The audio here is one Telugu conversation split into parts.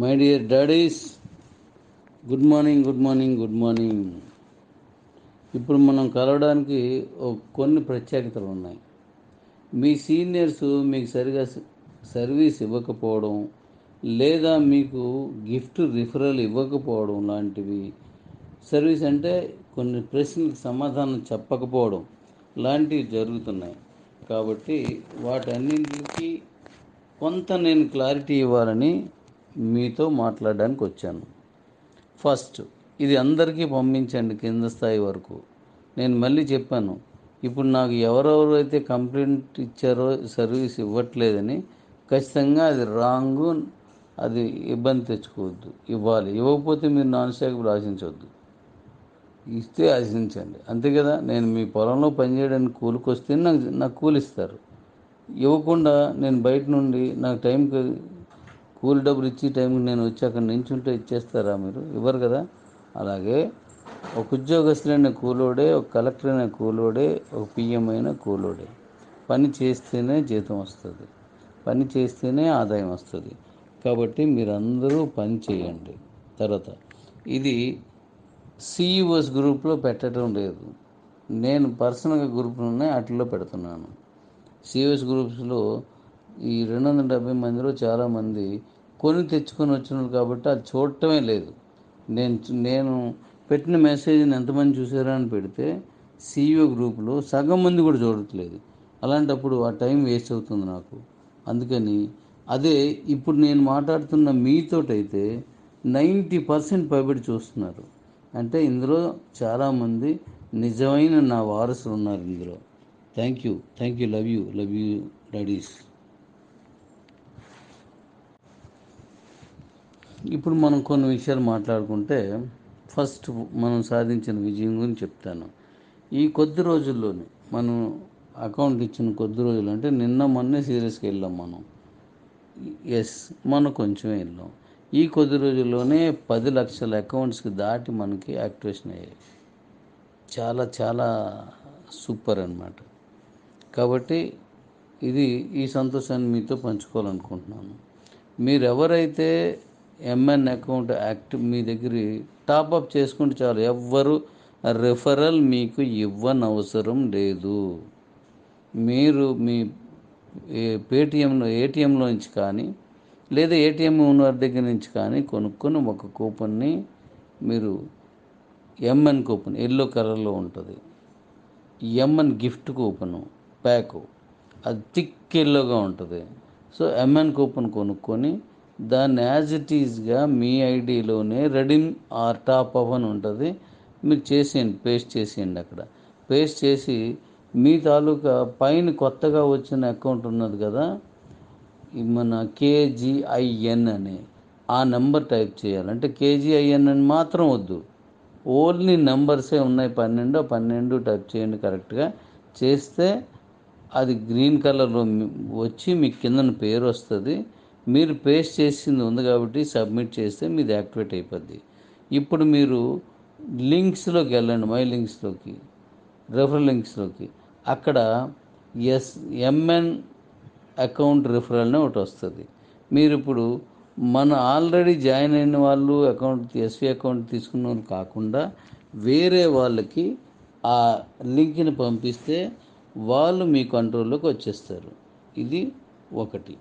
my dear daddies good morning good morning good morning ఇప్పుడు మనం కలవడానికి ఒక కొన్ని ప్రత్యేకతలు ఉన్నాయి మీ సీనియర్స్ మీకు సరిగా స- సర్వీస్ ఇవ్వకపోవడం లేదా మీకు గిఫ్ట్ రిఫరల్ ఇవ్వకపోవడం లాంటివి సర్వీస్ అంటే కొన్ని ప్రశ్నలకు సమాధానం చెప్పకపోవడం లాంటివి జరుగుతున్నాయి కాబట్టి వాటన్నింటికి కొంత నేను క్లారిటీ ఇవ్వాలని మీతో మాట్లాడడానికి వచ్చాను ఫస్ట్ ఇది అందరికీ పంపించండి కింద స్థాయి వరకు నేను మళ్ళీ చెప్పాను ఇప్పుడు నాకు ఎవరెవరైతే కంప్లైంట్ ఇచ్చారో సర్వీస్ ఇవ్వట్లేదని ఖచ్చితంగా అది రాంగ్ అది ఇబ్బంది తెచ్చుకోవద్దు ఇవ్వాలి ఇవ్వకపోతే మీరు నాన్ స్టాక్బుల్ ఆశించవద్దు ఇస్తే ఆశించండి అంతే కదా నేను మీ పొలంలో పనిచేయడానికి కూలికి వస్తే నాకు నాకు కూలి ఇస్తారు ఇవ్వకుండా నేను బయట నుండి నాకు టైంకి కూలి డబ్బులు ఇచ్చి టైంకి నేను వచ్చి అక్కడ నించుంటే ఇచ్చేస్తారా మీరు ఇవ్వరు కదా అలాగే ఒక ఉద్యోగస్తులైన కూలోడే ఒక కలెక్టర్ అయిన కూలోడే ఒక పిఎం అయిన కూలోడే పని చేస్తేనే జీతం వస్తుంది పని చేస్తేనే ఆదాయం వస్తుంది కాబట్టి మీరందరూ పని చేయండి తర్వాత ఇది సిఇఓస్ గ్రూప్లో పెట్టడం లేదు నేను పర్సనల్గా గ్రూపులు ఉన్నాయి వాటిలో పెడుతున్నాను సిఇఓస్ గ్రూప్స్లో ఈ రెండు వందల డెబ్బై మందిలో చాలామంది కొని తెచ్చుకొని వచ్చినారు కాబట్టి అది చూడటమే లేదు నేను నేను పెట్టిన మెసేజ్ని ఎంతమంది చూసారా అని పెడితే సిఇఓ గ్రూప్లో సగం మంది కూడా చూడట్లేదు అలాంటప్పుడు ఆ టైం వేస్ట్ అవుతుంది నాకు అందుకని అదే ఇప్పుడు నేను మాట్లాడుతున్న మీతోటైతే నైంటీ పర్సెంట్ పైబడి చూస్తున్నారు అంటే ఇందులో చాలామంది నిజమైన నా వారసులు ఉన్నారు ఇందులో thank you thank you love you love you daddies ఇప్పుడు మనం కొన్ని విషయాలు మాట్లాడుకుంటే ఫస్ట్ మనం సాధించిన విజయం గురించి చెప్తాను ఈ కొద్ది రోజుల్లోనే మనం అకౌంట్ ఇచ్చిన కొద్ది రోజులు అంటే నిన్న మొన్నే సీరియస్కి వెళ్ళాం మనం ఎస్ మనం కొంచెమే వెళ్ళాం ఈ కొద్ది రోజుల్లోనే పది లక్షల అకౌంట్స్కి దాటి మనకి యాక్టివేషన్ అయ్యాయి చాలా చాలా సూపర్ అన్నమాట కాబట్టి ఇది ఈ సంతోషాన్ని మీతో పంచుకోవాలనుకుంటున్నాను మీరు ఎవరైతే ఎంఎన్ అకౌంట్ యాక్టివ్ మీ దగ్గర టాప్అప్ చేసుకుంటే చాలు ఎవ్వరు రెఫరల్ మీకు ఇవ్వనవసరం లేదు మీరు మీ ఏ- పేటిఎంలో ఏటీఎంలో నుంచి కానీ లేదా ఏటీఎం ఉన్న వారి దగ్గర నుంచి కానీ కొనుక్కొని ఒక కూపన్ని మీరు ఎంఎన్ కూపన్ ఎల్లో కలర్లో ఉంటుంది ఎంఎన్ గిఫ్ట్ కూపను ప్యాకు అది థిక్ ఎల్లోగా ఉంటుంది సో ఎంఎన్ కూపన్ కొనుక్కొని దాన్ని యాజ్ ఇట్ ఈజ్గా మీ ఐడిలోనే రెడీమ్ ఆర్ టాప్ అప్ అని ఉంటుంది మీరు చేసేయండి పేస్ట్ చేసేయండి అక్కడ పేస్ట్ చేసి మీ తాలూకా పైన కొత్తగా వచ్చిన అకౌంట్ ఉన్నది కదా ఈ మన కేజీఐఎన్ అని ఆ నెంబర్ టైప్ చేయాలి అంటే కేజీఐఎన్ అని మాత్రం వద్దు ఓన్లీ నెంబర్సే ఉన్నాయి పన్నెండు ఆ పన్నెండు టైప్ చేయండి కరెక్ట్గా చేస్తే అది గ్రీన్ కలర్లో మీ- వచ్చి మీ కిందన పేరు వస్తుంది మీరు పేస్ట్ చేసింది ఉంది కాబట్టి సబ్మిట్ చేస్తే మీది యాక్టివేట్ అయిపోద్ది ఇప్పుడు మీరు లింక్స్లోకి వెళ్ళండి మై లింక్స్లోకి రెఫరల్ లింక్స్లోకి అక్కడ ఎస్ ఎంఎన్ అకౌంట్ రిఫరల్ అని ఒకటి వస్తుంది మీరు ఇప్పుడు మన ఆల్రెడీ జాయిన్ అయిన వాళ్ళు అకౌంట్ ఎస్వి అకౌంట్ తీసుకున్న వాళ్ళు కాకుండా వేరే వాళ్ళకి ఆ లింక్ని పంపిస్తే వాళ్ళు మీ కంట్రోల్లోకి వచ్చేస్తారు ఇది ఒకటి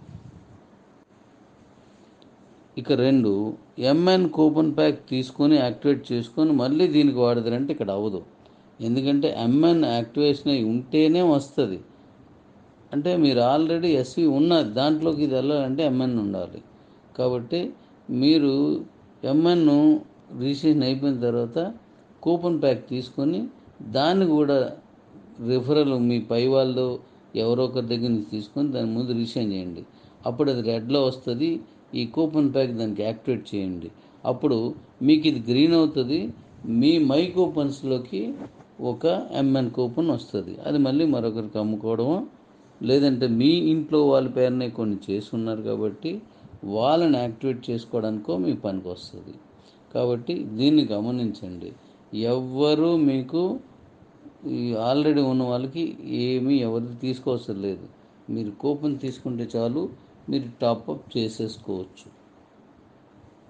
ఇక రెండు ఎంఎన్ కూపన్ ప్యాక్ తీసుకొని యాక్టివేట్ చేసుకొని మళ్ళీ దీనికి వాడతారంటే ఇక్కడ అవ్వదు ఎందుకంటే ఎంఎన్ యాక్టివేషన్ అయి ఉంటేనే వస్తుంది అంటే మీరు ఆల్రెడీ ఎస్వి ఉన్నది దాంట్లోకి ఇది వెళ్ళాలంటే ఎంఎన్ ఉండాలి కాబట్టి మీరు ఎంఎన్ రిజిస్ట్రేషన్ అయిపోయిన తర్వాత కూపన్ ప్యాక్ తీసుకొని దాన్ని కూడా రిఫరల్ మీ పై వాళ్ళు ఎవరో ఒకరి దగ్గర నుంచి తీసుకొని దాని ముందు రిజిస్ట్రేషన్ చేయండి అప్పుడు అది రెడ్లో వస్తుంది ఈ కూపన్ ప్యాక్ దానికి యాక్టివేట్ చేయండి అప్పుడు మీకు ఇది గ్రీన్ అవుతుంది మీ మై కూపన్స్లోకి ఒక ఎంఎన్ కూపన్ వస్తుంది అది మళ్ళీ మరొకరికి అమ్ముకోవడమో లేదంటే మీ ఇంట్లో వాళ్ళ పేరునే కొన్ని చేసి ఉన్నారు కాబట్టి వాళ్ళని యాక్టివేట్ చేసుకోవడానికో మీ పనికి వస్తుంది కాబట్టి దీన్ని గమనించండి ఎవ్వరూ మీకు ఈ ఆల్రెడీ ఉన్న వాళ్ళకి ఏమీ ఎవరిది తీసుకోవసరం లేదు మీరు కూపన్ తీసుకుంటే చాలు మీరు టాప్అప్ చేసేసుకోవచ్చు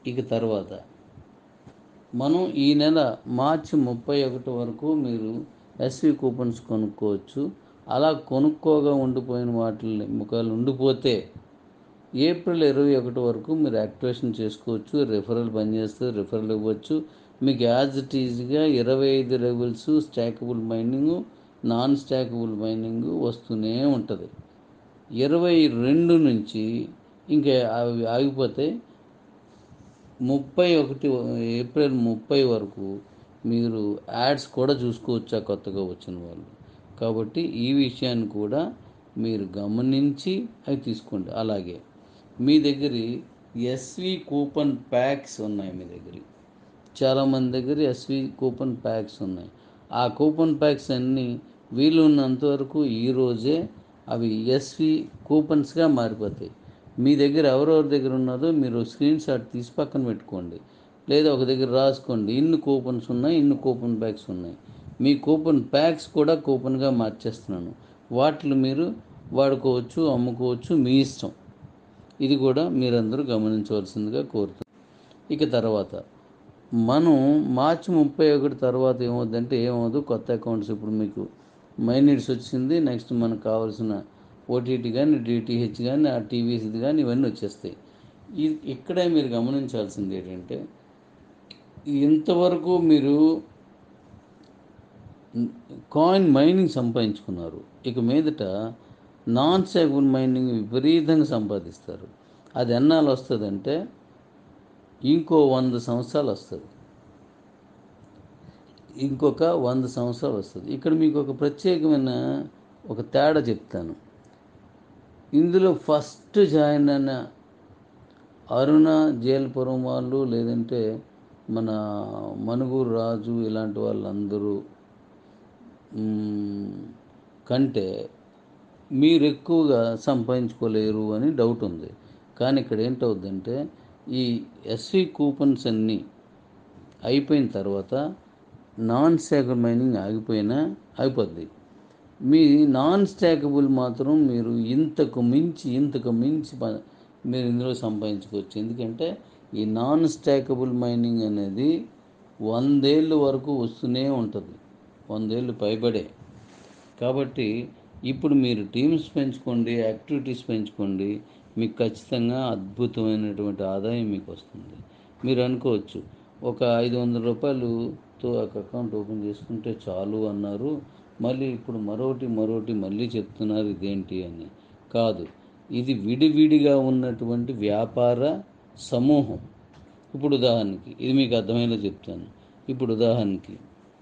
ఇక తర్వాత మనం ఈ నెల మార్చి ముప్పై ఒకటి వరకు మీరు ఎస్వి కూపన్స్ కొనుక్కోవచ్చు అలా కొనుక్కోగా ఉండిపోయిన వాటిని ఒకవేళ ఉండిపోతే ఏప్రిల్ ఇరవై ఒకటి వరకు మీరు యాక్టివేషన్ చేసుకోవచ్చు రిఫరల్ పనిచేస్తే రిఫరల్ ఇవ్వచ్చు మీకు యాజ్ ఇట్ ఈజ్గా ఇరవై ఐదు levels stackable mining non stackable mining వస్తూనే ఉంటుంది ఇరవై రెండు నుంచి ఇంకా అవి ఆగిపోతే ముప్పై ఒకటి ఏప్రిల్ ముప్పై వరకు మీరు యాడ్స్ కూడా చూసుకోవచ్చు ఆ కొత్తగా వచ్చిన వాళ్ళు కాబట్టి ఈ విషయాన్ని కూడా మీరు గమనించి అవి తీసుకోండి అలాగే మీ దగ్గర ఎస్వి కూపన్ ప్యాక్స్ ఉన్నాయి మీ దగ్గర చాలామంది దగ్గర ఎస్వి కూపన్ ప్యాక్స్ ఉన్నాయి ఆ కూపన్ ప్యాక్స్ అన్నీ వీలున్నంత వరకు ఈరోజే అవి ఎస్వి కూపన్స్గా మారిపోతాయి మీ దగ్గర ఎవరెవరి దగ్గర ఉన్నదో మీరు స్క్రీన్ షాట్ తీసి పక్కన పెట్టుకోండి లేదా ఒక దగ్గర రాసుకోండి ఇన్ని కూపన్స్ ఉన్నాయి ఇన్ని కూపన్ ప్యాక్స్ ఉన్నాయి మీ కూపన్ ప్యాక్స్ కూడా కూపన్గా మార్చేస్తున్నాను వాటిని మీరు వాడుకోవచ్చు అమ్ముకోవచ్చు మీ ఇష్టం ఇది కూడా మీరందరూ గమనించవలసిందిగా కోరుతున్నాను ఇక తర్వాత మనం మార్చి ముప్పై ఒకటి తర్వాత ఏమవుద్దంటే ఏమవుదు కొత్త అకౌంట్స్ ఇప్పుడు మీకు మైనిట్స్ వచ్చింది నెక్స్ట్ మనకు కావాల్సిన ఓటీటీ కానీ డిటిహెచ్ కానీ ఆ టీవీస్ది కానీ ఇవన్నీ వచ్చేస్తాయి ఈ ఇక్కడే మీరు గమనించాల్సింది ఏంటంటే ఇంతవరకు మీరు కాయిన్ మైనింగ్ సంపాదించుకున్నారు ఇక మీదట నాన్ స్టాకబుల్ మైనింగ్ విపరీతంగా సంపాదిస్తారు అది ఎన్నాళ్ళు వస్తుందంటే ఇంకో వంద సంవత్సరాలు వస్తుంది ఇంకొక వంద సంవత్సరాలు వస్తుంది ఇక్కడ మీకు ఒక ప్రత్యేకమైన ఒక తేడా చెప్తాను ఇందులో ఫస్ట్ జాయిన్ అయిన అరుణ జేల్పురం వాళ్ళు లేదంటే మన మనుగూరు రాజు ఇలాంటి వాళ్ళందరూ మ్, కంటే మీరు ఎక్కువగా సంపాదించుకోలేరు అని డౌట్ ఉంది కానీ ఇక్కడ ఏంటవుద్దంటే ఈ ఎస్వి కూపన్స్ అన్నీ అయిపోయిన తర్వాత నాన్ స్టాకబుల్ మైనింగ్ ఆగిపోయినా అయిపోద్ది మీ నాన్ స్టాకబుల్ మాత్రం మీరు ఇంతకు మించి ఇంతకు మించి ప- మీరు ఇందులో సంపాదించుకోవచ్చు ఎందుకంటే ఈ నాన్ స్టాకబుల్ మైనింగ్ అనేది వందేళ్ళు వరకు వస్తూనే ఉంటుంది వందేళ్ళు పైబడే కాబట్టి ఇప్పుడు మీరు టీమ్స్ పెంచుకోండి యాక్టివిటీస్ పెంచుకోండి మీకు ఖచ్చితంగా అద్భుతమైనటువంటి ఆదాయం మీకు వస్తుంది మీరు అనుకోవచ్చు ఒక ఐదు వందల రూపాయలుతో ఒక అకౌంట్ ఓపెన్ చేసుకుంటే చాలు అన్నారు మళ్ళీ ఇప్పుడు మరొకటి మరొకటి మళ్ళీ చెప్తున్నారు ఇదేంటి అని కాదు ఇది విడివిడిగా ఉన్నటువంటి వ్యాపార సమూహం ఇప్పుడు ఉదాహరణకి ఇది మీకు అర్థమయ్యేలా చెప్తాను ఇప్పుడు ఉదాహరణకి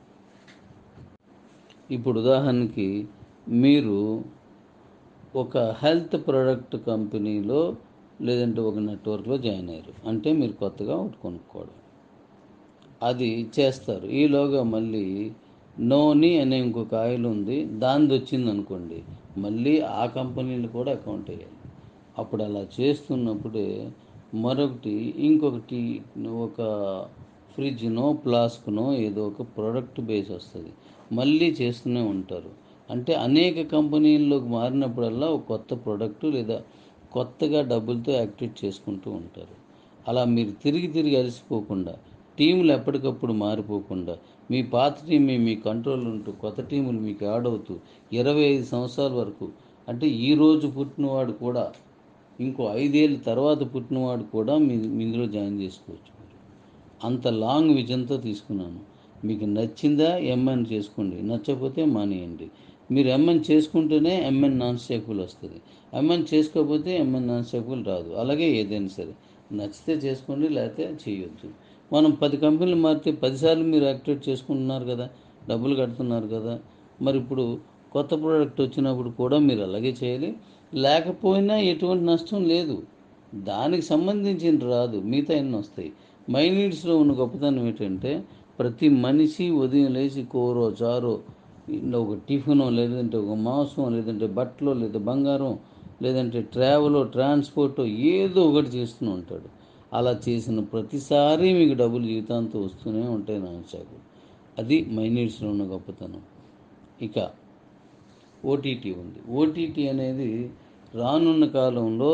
ఇప్పుడు ఉదాహరణకి మీరు ఒక హెల్త్ ప్రొడక్ట్ కంపెనీలో లేదంటే ఒక నెట్వర్క్లో జాయిన్ అయ్యారు అంటే మీరు కొత్తగా ఒకటి కొనుక్కోవడం అది చేస్తారు ఈలోగా మళ్ళీ నోని అనే ఇంకొక ఆయిల్ ఉంది దానిది వచ్చింది అనుకోండి మళ్ళీ ఆ కంపెనీలు కూడా అకౌంట్ వేయాలి అప్పుడు అలా చేస్తున్నప్పుడే మరొకటి ఇంకొకటి ఒక ఫ్రిడ్జ్నో ఫ్లాస్క్నో ఏదో ఒక ప్రోడక్ట్ బేస్ వస్తుంది మళ్ళీ చేస్తూనే ఉంటారు అంటే అనేక కంపెనీల్లోకి మారినప్పుడల్లా ఒక కొత్త ప్రోడక్ట్ లేదా కొత్తగా డబ్బులతో యాక్టివేట్ చేసుకుంటూ ఉంటారు అలా మీరు తిరిగి తిరిగి అలసిపోకుండా టీములు ఎప్పటికప్పుడు మారిపోకుండా మీ పాత టీం మీ కంట్రోల్ ఉంటూ కొత్త టీములు మీకు యాడ్ అవుతూ ఇరవై ఐదు సంవత్సరాల వరకు అంటే ఈ రోజు పుట్టినవాడు కూడా ఇంకో ఐదేళ్ళ తర్వాత పుట్టినవాడు కూడా మీ మీ ఇందులో జాయిన్ చేసుకోవచ్చు మీరు అంత లాంగ్ విజన్తో తీసుకున్నాను మీకు నచ్చిందా ఎంఎన్ చేసుకోండి నచ్చకపోతే మానేయండి మీరు ఎంఎన్ చేసుకుంటేనే ఎంఎన్ నాన్ స్టేబుల్ వస్తుంది ఎంఎన్ చేసుకోకపోతే ఎంఎన్ నాన్ స్టేబుల్ రాదు అలాగే ఏదైనా సరే నచ్చితే చేసుకోండి లేకపోతే చేయొద్దు మనం పది కంపెనీలు మారితే పదిసార్లు మీరు యాక్టివేట్ చేసుకుంటున్నారు కదా డబ్బులు కడుతున్నారు కదా మరి ఇప్పుడు కొత్త ప్రోడక్ట్ వచ్చినప్పుడు కూడా మీరు అలాగే చేయాలి లేకపోయినా ఎటువంటి నష్టం లేదు దానికి సంబంధించిన రాదు మిగతా ఎన్ని వస్తాయి మైనీడ్స్లో ఉన్న గొప్పతనం ఏంటంటే ప్రతి మనిషి ఉదయం లేచి కూరో చారో ఇంట్లో ఒక టిఫినో లేదంటే ఒక మాంసం లేదంటే బట్టలో లేదా బంగారం లేదంటే ట్రావెల్ ట్రాన్స్పోర్ట్ ఏదో ఒకటి చేస్తూనే ఉంటాడు అలా చేసిన ప్రతిసారి మీకు డబ్బులు జీవితాంతం వస్తూనే ఉంటాయి నాన్సాకు అది మైనీడ్స్లో ఉన్న గొప్పతనం ఇక ఓటీటీ ఉంది ఓటీటీ అనేది రానున్న కాలంలో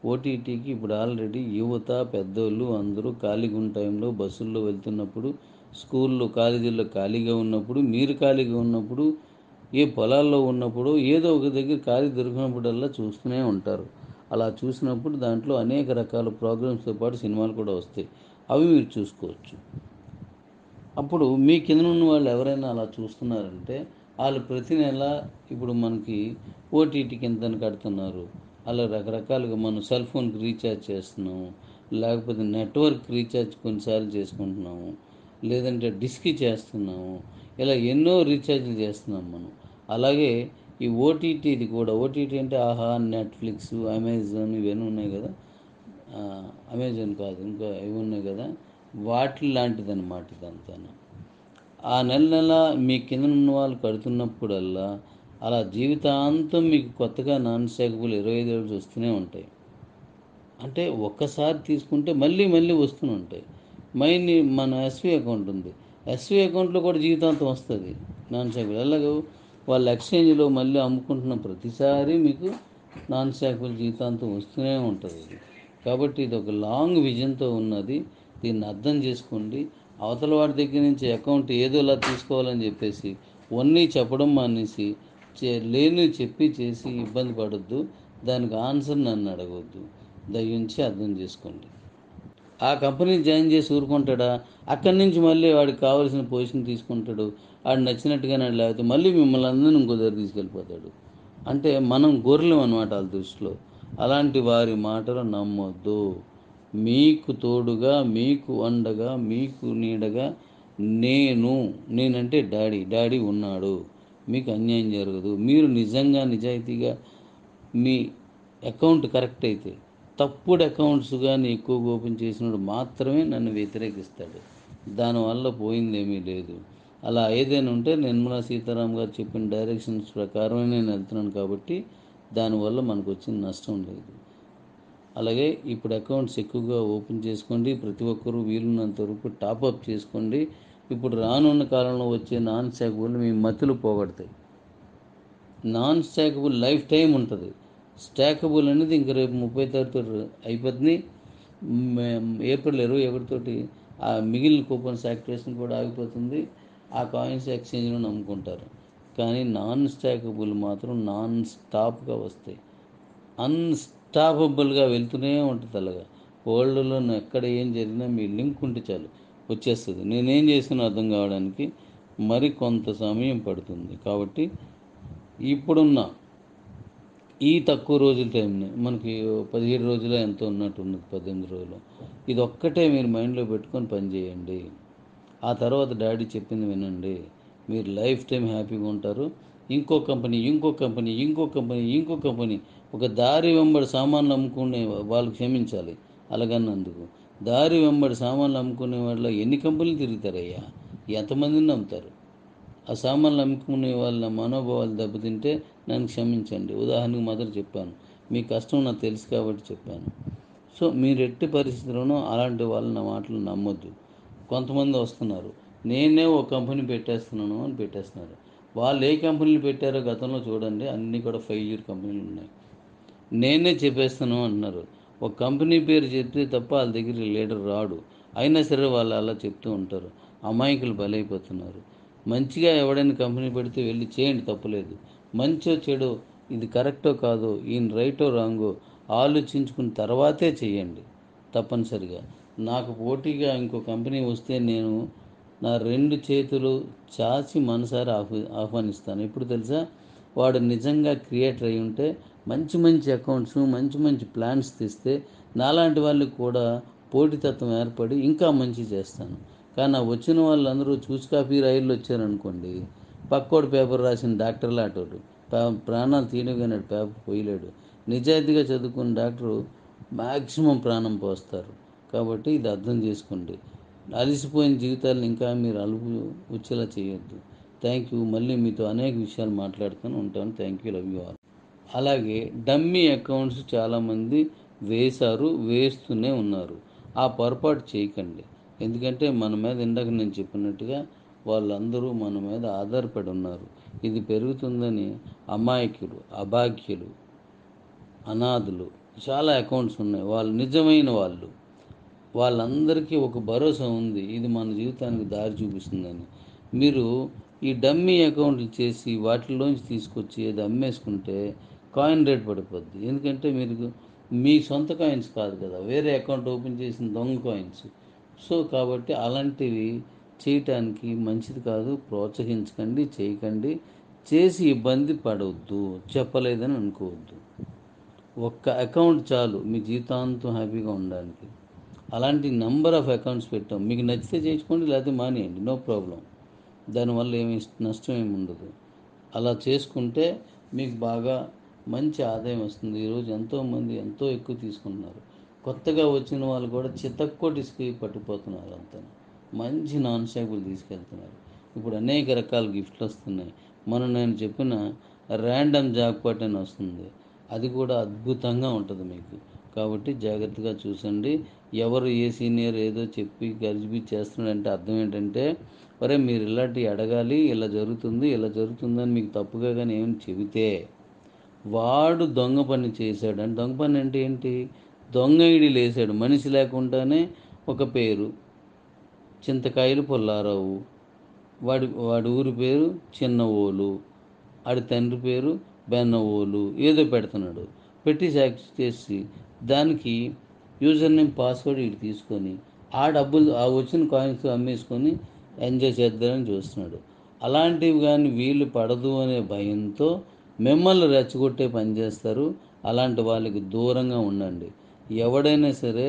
ఓటీటీకి ఇప్పుడు ఆల్రెడీ యువత పెద్దోళ్ళు అందరూ ఖాళీగా ఉన్న టైంలో బస్సుల్లో వెళ్తున్నప్పుడు స్కూల్లో కాలేజీల్లో ఖాళీగా ఉన్నప్పుడు మీరు ఖాళీగా ఉన్నప్పుడు ఏ పొలాల్లో ఉన్నప్పుడు ఏదో ఒక దగ్గర ఖాళీ దొరికినప్పుడల్లా చూస్తూనే ఉంటారు అలా చూసినప్పుడు దాంట్లో అనేక రకాల ప్రోగ్రామ్స్తో పాటు సినిమాలు కూడా వస్తాయి అవి మీరు చూసుకోవచ్చు అప్పుడు మీ కింద ఉన్న వాళ్ళు ఎవరైనా అలా చూస్తున్నారంటే వాళ్ళు ప్రతి నెల ఇప్పుడు మనకి ఓటీటీకి ఎంత కడుతున్నారు అలా రకరకాలుగా మనం సెల్ ఫోన్కి రీఛార్జ్ చేస్తున్నాము లేకపోతే నెట్వర్క్ రీఛార్జ్ కొన్నిసార్లు చేసుకుంటున్నాము లేదంటే డిస్కి చేస్తున్నాము ఇలా ఎన్నో రీఛార్జ్లు చేస్తున్నాం మనం అలాగే ఈ ఓటీటీది కూడా ఓటీటీ అంటే ఆహా నెట్ఫ్లిక్స్ అమెజాన్ ఇవన్నీ ఉన్నాయి కదా ఆ, అమెజాన్ కాదు ఇంకా ఇవి ఉన్నాయి కదా వాటి లాంటిది అనమాట ఇదంతా ఆ నెల నెల మీ కింద ఉన్న వాళ్ళు కడుతున్నప్పుడల్లా అలా జీవితాంతం మీకు కొత్తగా నాన్ స్టాకబుల్ ఇరవై ఐదు ఏళ్ళు వస్తూనే ఉంటాయి అంటే ఒక్కసారి తీసుకుంటే మళ్ళీ మళ్ళీ వస్తూనే ఉంటాయి మైని మన ఎస్వి అకౌంట్ ఉంది ఎస్వి అకౌంట్లో కూడా జీవితాంతం వస్తుంది నాన్ స్టాకబుల్ అలాగే వాళ్ళ ఎక్స్చేంజ్లో మళ్ళీ అమ్ముకుంటున్న ప్రతిసారి మీకు నాన్ స్టాకబుల్ జీవితాంతం వస్తూనే ఉంటుంది ఇది కాబట్టి ఇది ఒక లాంగ్ విజన్తో ఉన్నది దీన్ని అర్థం చేసుకోండి అవతల వాడి దగ్గర నుంచి అకౌంట్ ఏదోలా తీసుకోవాలని చెప్పేసి వన్నీ చెప్పడం మానేసి చే- లేని చెప్పి చేసి ఇబ్బంది పడొద్దు దానికి ఆన్సర్ నన్ను అడగవద్దు దయించి అర్థం చేసుకోండి ఆ కంపెనీ జాయిన్ చేసి ఊరుకుంటాడా అక్కడి నుంచి మళ్ళీ వాడికి కావాల్సిన పొజిషన్ తీసుకుంటాడు వాడు నచ్చినట్టుగానే లేకపోతే మళ్ళీ మిమ్మల్ని అందరిని ఇంకో దగ్గర తీసుకెళ్ళిపోతాడు అంటే మనం గొర్రెలం అనమాట వాళ్ళ దృష్టిలో అలాంటి వారి మాటలు నమ్మొద్దు మీకు తోడుగా మీకు అండగా మీకు నీడగా నేను నేనంటే డాడీ డాడీ ఉన్నాడు మీకు అన్యాయం జరగదు మీరు నిజంగా నిజాయితీగా మీ అకౌంట్ కరెక్ట్ అయితే తప్పుడు అకౌంట్స్ కానీ ఎక్కువగా ఓపెన్ చేసినప్పుడు మాత్రమే నన్ను వ్యతిరేకిస్తాడు దానివల్ల పోయిందేమీ లేదు అలా ఏదైనా ఉంటే నిర్మలా సీతారాం గారు చెప్పిన డైరెక్షన్స్ ప్రకారమే నేను వెళ్తున్నాను కాబట్టి దానివల్ల మనకు వచ్చిన నష్టం లేదు అలాగే ఇప్పుడు అకౌంట్స్ ఎక్కువగా ఓపెన్ చేసుకోండి ప్రతి ఒక్కరూ వీలున్నంత వరకు టాప్అప్ చేసుకోండి ఇప్పుడు రానున్న కాలంలో వచ్చే నాన్ స్టాకబుల్ మీ మతులు పోగొడతాయి నాన్ స్టాకబుల్ లైఫ్ టైం ఉంటుంది స్టాకబుల్ అనేది ఇంక రేపు ముప్పై తారీఖు అయిపోతుంది మే- ఏప్రిల్ ఇరవై ఒకటితోటి ఆ మిగిలిన కూపన్స్ యాక్టివేషన్ కూడా ఆగిపోతుంది ఆ కాయిన్స్ ఎక్స్చేంజ్లో నమ్ముకుంటారు కానీ నాన్ స్టాకబుల్ మాత్రం నాన్ స్టాప్గా వస్తాయి అన్స్టాపబుల్గా వెళ్తూనే ఉంటుంది అలాగా వరల్డ్లో ఎక్కడ ఏం జరిగినా మీ లింక్ ఉంటే చాలు వచ్చేస్తుంది నేనేం చేసినా అర్థం కావడానికి మరి కొంత సమయం పడుతుంది కాబట్టి ఇప్పుడున్న ఈ తక్కువ రోజుల టైంని మనకి పదిహేడు రోజులు ఎంతో ఉన్నట్టు ఉన్నది పద్దెనిమిది రోజులు ఇది ఒక్కటే మీరు మైండ్లో పెట్టుకొని పని చేయండి ఆ తర్వాత డాడీ చెప్పింది వినండి మీరు లైఫ్ టైం హ్యాపీగా ఉంటారు ఇంకో కంపెనీ ఇంకో కంపెనీ ఇంకో కంపెనీ ఇంకో కంపెనీ ఒక దారి వెంబడి సామాన్లు అమ్ముకునే వాళ్ళు క్షమించాలి అలాగన్నందుకు దారి వెంబడి సామాన్లు అమ్ముకునే వాళ్ళ ఎన్ని కంపెనీలు తిరుగుతారయ్యా ఎంతమందిని నమ్ముతారు ఆ సామాన్లు అమ్ముకునే వాళ్ళ మనోభావాలు దెబ్బతింటే నన్ను క్షమించండి ఉదాహరణకు మొదట చెప్పాను మీ కష్టం నాకు తెలుసు కాబట్టి చెప్పాను సో మీరు ఎట్టి పరిస్థితుల్లోనూ అలాంటి వాళ్ళ నా మాటలు నమ్మొద్దు కొంతమంది వస్తున్నారు నేనే ఒక కంపెనీ పెట్టేస్తున్నాను అని పెట్టేస్తున్నారు వాళ్ళు ఏ కంపెనీలు పెట్టారో గతంలో చూడండి అన్నీ కూడా ఫైవ్ ఇయర్ కంపెనీలు ఉన్నాయి నేనే చెప్పేస్తాను అంటున్నారు ఒక కంపెనీ పేరు చెప్తే తప్ప వాళ్ళ దగ్గర లీడర్ రాడు అయినా సరే వాళ్ళు అలా చెప్తూ ఉంటారు అమాయకులు బలైపోతున్నారు మంచిగా ఎవడైనా కంపెనీ పెడితే వెళ్ళి చేయండి తప్పులేదు మంచో చెడో ఇది కరెక్టో కాదో ఈయన రైటో రాంగో ఆలోచించుకున్న తర్వాతే చేయండి తప్పనిసరిగా నాకు పోటీగా ఇంకో కంపెనీ వస్తే నేను నా రెండు చేతులు చాచి మనసారి ఆహ్వా ఆహ్వానిస్తాను ఎప్పుడు తెలుసా వాడు నిజంగా క్రియేటర్ అయి ఉంటే మంచి మంచి అకౌంట్స్ మంచి మంచి ప్లాన్స్ తీస్తే నాలాంటి వాళ్ళకి కూడా పోటీతత్వం ఏర్పడి ఇంకా మంచి చేస్తాను కానీ ఆ వచ్చిన వాళ్ళందరూ చూసి కాపీ రైళ్ళు వచ్చారనుకోండి పక్కోడు పేపర్ రాసిన డాక్టర్ లాంటోడు పా- ప్రాణాలు తీయగానే పేపర్ పోయలేడు నిజాయితీగా చదువుకున్న డాక్టరు మ్యాక్సిమం ప్రాణం పోస్తారు కాబట్టి ఇది అర్థం చేసుకోండి అలసిపోయిన జీవితాలను ఇంకా మీరు అలుపు వచ్చేలా చేయొద్దు థ్యాంక్ యూ మళ్ళీ మీతో అనేక విషయాలు మాట్లాడుతూనే ఉంటాను thank you love you all అలాగే డమ్మీ అకౌంట్స్ చాలామంది వేశారు వేస్తూనే ఉన్నారు ఆ పొరపాటు చేయకండి ఎందుకంటే మన మీద ఇందాక నేను చెప్పినట్టుగా వాళ్ళందరూ మన మీద ఆధారపడి ఉన్నారు ఇది పెరుగుతుందని అమాయకులు అభాగ్యులు అనాథులు చాలా అకౌంట్స్ ఉన్నాయి వాళ్ళు నిజమైన వాళ్ళు వాళ్ళందరికీ ఒక భరోసా ఉంది ఇది మన జీవితానికి దారి చూపిస్తుందని మీరు ఈ డమ్మీ అకౌంట్లు చేసి వాటిలోంచి తీసుకొచ్చి అది అమ్మేసుకుంటే కాయిన్ రేట్ పడిపోద్ది ఎందుకంటే మీరు మీ సొంత కాయిన్స్ కాదు కదా వేరే అకౌంట్ ఓపెన్ చేసిన దొంగ కాయిన్స్ సో కాబట్టి అలాంటివి చేయటానికి మంచిది కాదు ప్రోత్సహించకండి చేయకండి చేసి ఇబ్బంది పడవద్దు చెప్పలేదని అనుకోవద్దు ఒక్క అకౌంట్ చాలు మీ జీవితాంతం హ్యాపీగా ఉండడానికి అలాంటి నెంబర్ ఆఫ్ అకౌంట్స్ పెట్టాం మీకు నచ్చితే చేసుకోండి లేకపోతే మానేయండి నో ప్రాబ్లం దానివల్ల ఏమి నష్టం ఏమి ఉండదు అలా చేసుకుంటే మీకు బాగా మంచి ఆదాయం వస్తుంది ఈరోజు ఎంతోమంది ఎంతో ఎక్కువ తీసుకుంటున్నారు కొత్తగా వచ్చిన వాళ్ళు కూడా చితక్కోటికి పట్టుకుపోతున్నారు అంతా మంచి నాన్ స్టాపులు తీసుకెళ్తున్నారు ఇప్పుడు అనేక రకాల గిఫ్ట్లు వస్తున్నాయి మనం నేను చెప్పిన ర్యాండమ్ జాక్పాట్ అని వస్తుంది అది కూడా అద్భుతంగా ఉంటుంది మీకు కాబట్టి జాగ్రత్తగా చూసండి ఎవరు ఏ సీనియర్ ఏదో చెప్పి గర్జిబి చేస్తున్నాడంటే అర్థం ఏంటంటే ఒరే మీరు ఇలాంటివి అడగాలి ఇలా జరుగుతుంది ఇలా జరుగుతుందని మీకు తప్పుగా కానీ ఏమి చెబితే వాడు దొంగ పని చేశాడు అంటే దొంగ పని అంటే ఏంటి దొంగ ఐడీలు వేసాడు మనిషి లేకుండానే ఒక పేరు చింతకాయలు పుల్లారావు వాడి వాడి ఊరి పేరు చిన్నవోలు ఆడి తండ్రి పేరు బెన్నవోలు ఏదో పెడుతున్నాడు పెట్టి సాక్షి చేసి దానికి యూజర్ నేమ్ పాస్వర్డ్ ఇటు తీసుకొని ఆ డబ్బులు ఆ వచ్చిన కాయిన్స్ అమ్మేసుకొని ఎంజాయ్ చేద్దామని చూస్తున్నాడు అలాంటివి కానీ వీళ్ళు పడదు అనే భయంతో మిమ్మల్ని రెచ్చగొట్టే పని చేస్తారు అలాంటి వాళ్ళకి దూరంగా ఉండండి ఎవడైనా సరే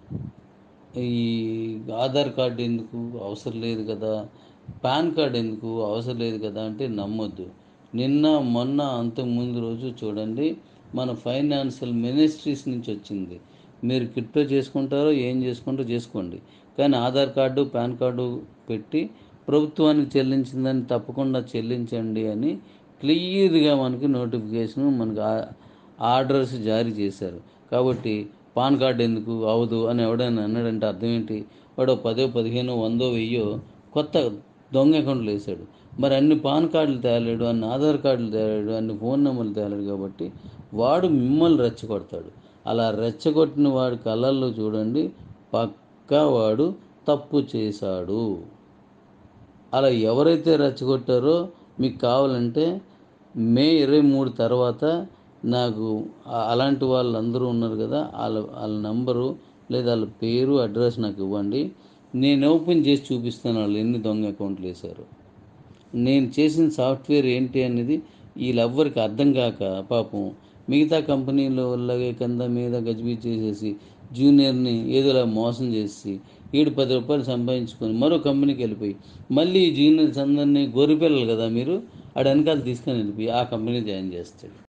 ఈ ఆధార్ కార్డు ఎందుకు అవసరం లేదు కదా పాన్ కార్డ్ ఎందుకు అవసరం లేదు కదా అంటే నమ్మొద్దు నిన్న మొన్న అంతకుముందు రోజు చూడండి మన ఫైనాన్షియల్ మినిస్ట్రీస్ నుంచి వచ్చింది మీరు క్రిప్టో చేసుకుంటారో ఏం చేసుకుంటారో చేసుకోండి కానీ ఆధార్ కార్డు పాన్ కార్డు పెట్టి ప్రభుత్వానికి చెల్లించిందని తప్పకుండా చెల్లించండి అని క్లియర్గా మనకి నోటిఫికేషన్ మనకి ఆ- ఆర్డర్స్ జారీ చేశారు కాబట్టి పాన్ కార్డు ఎందుకు అవదు అని ఎవడైనా అన్నాడంటే అర్థం ఏంటి వాడు పదో పదిహేను వందో వెయ్యో కొత్త దొంగ అకౌంట్లు వేసాడు మరి అన్ని పాన్ కార్డులు తేలేడు అన్ని ఆధార్ కార్డులు తేలేడు అన్ని ఫోన్ నెంబర్లు తేలేడు కాబట్టి వాడు మిమ్మల్ని రెచ్చగొడతాడు అలా రెచ్చగొట్టిన వాడి కళ్ళల్లో చూడండి పక్కా వాడు తప్పు చేశాడు అలా ఎవరైతే రెచ్చగొట్టారో మీకు కావాలంటే మే ఇరవై మూడు తర్వాత నాకు ఆ- అలాంటి వాళ్ళందరూ ఉన్నారు కదా వాళ్ళ వాళ్ళ నంబరు లేదా వాళ్ళ పేరు అడ్రస్ నాకు ఇవ్వండి నేను ఓపెన్ చేసి చూపిస్తాను వాళ్ళు ఎన్ని దొంగ అకౌంట్లు వేశారు నేను చేసిన సాఫ్ట్వేర్ ఏంటి అనేది వీళ్ళెవ్వరికి అర్థం కాక పాపం మిగతా కంపెనీలో లాగే కింద మీద గజిబిజి చేసేసి జూనియర్ని ఏదోలా మోసం చేసి ఏడు పది రూపాయలు సంపాదించుకొని మరో కంపెనీకి వెళ్ళిపోయి మళ్ళీ ఈ జూనియర్స్ అందరినీ గొర్రెపిల్లలు కదా మీరు ఆడ వెనకాల తీసుకొని వెళ్ళిపోయి ఆ కంపెనీ జాయిన్ చేస్తాడు